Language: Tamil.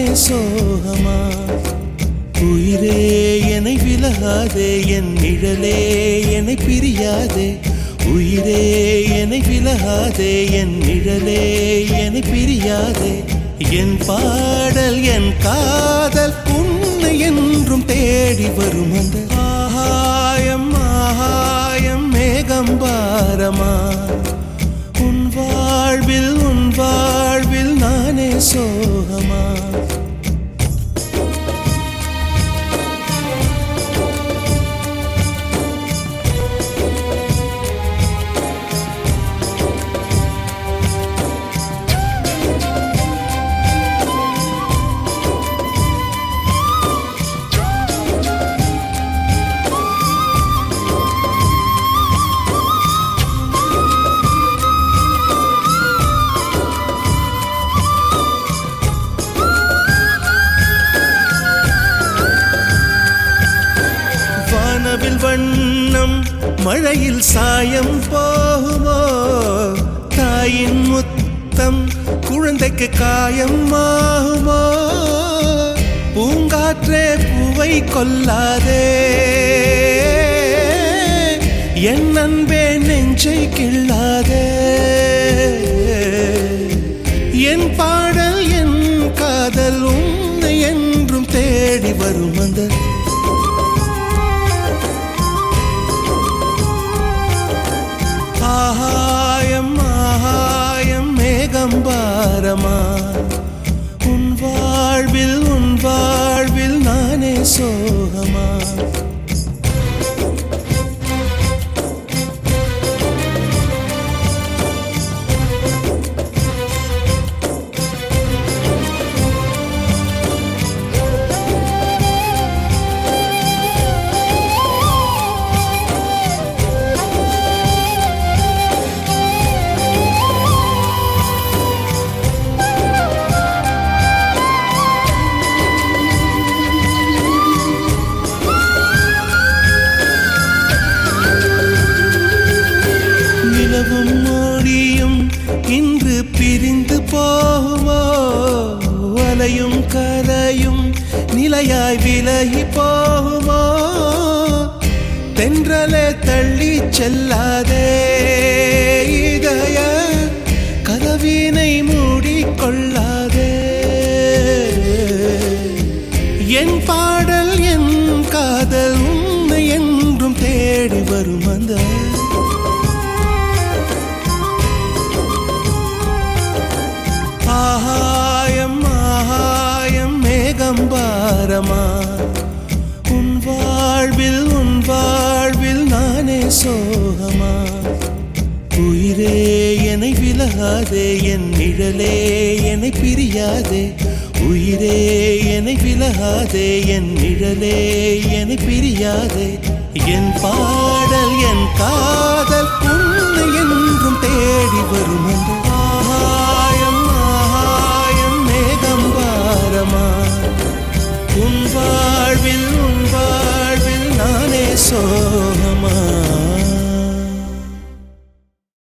சோகமா உயிரே என்னை விலகாதே என் நிழலே என்னை பிரியாதே உயிரே என்னை விலகாதே என் நிழலே என்னை பிரியாதே என் பாடல் என் காதல் உன்னை என்றும் தேடி வரும் அந்த ஆகாயம் ஆகாயம் மேகம் பாரமா உன் வாழ்வில் உன் வாழ்வில் நானே சோகமா வானவில் வண்ணம் மழையில் சாயம் போகுமோ தாயின் முத்தம் குழந்தைக்கு காயம் ஆகுமோ பூங்காற்றே பூவை கொல்லாதே என் அன்பே நெஞ்சை கிள்ளாதே என் பாடல் என் காதல் உன்னை என்றும் தேடி வரும் அந்த ஆகாயம் ஆகாயம் மேகம் பாரமா உன் வாழ்வில் உன் வாழ்வில் நானே சோகமா நிலவும் மோடியும் இன்று பிரிந்து போகுமோ அலையும் கரையும் நிலையாய் விலகி போகுமோ தென்றலே தள்ளி செல்லாதே இதய கதவினை மூடிக்கொள்ளாதே என் பாடல் என் காதல் உன்னை என்றும் தேடி வரும் அந்த ஆகாயம் ஆகாயம் மேகம் பாரமா உன் வாழ்வில் உன் வாழ்வில் நானே சோகமா உயிரே என்னை விலகாதே என் நிழலே என்னை பிரியாதே உயிரே என்னை விலகாதே என் நிழலே என்னை பிரியாதே என் பாடல் என் காதல் உன்னை என்றும் தேடி வரும் அந்த